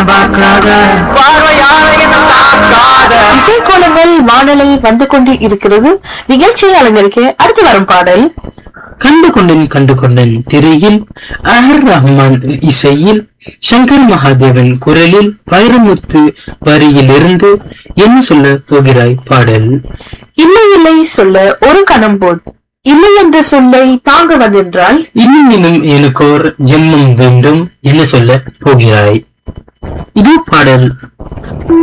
பார்க்காத பார்வையால என்ன தாக்காத இசைக்கோலங்கள் வானொலி வந்து கொண்டு இருக்கிறது நிகழ்ச்சியை அலங்கரிக்க அடுத்து வரும் பாடல் கண்டு கொண்டேன் கண்டு கொண்டேன் திரையில் அஹர் ரஹ்மான் இசையில் சங்கர் மகாதேவன் குரலில் வைரமுத்து வரியிலிருந்து என்ன சொல்ல போகிறாய் பாடல் இல்லை இல்லை சொல்ல ஒரு கணம் போல் இல்லை என்ற சொல்லை தாங்க வந்தென்றால் இன்னும் இன்னும் எனக்கோர் ஜென்மம் வேண்டும் என்ன சொல்ல போகிறாய் இது பாடல்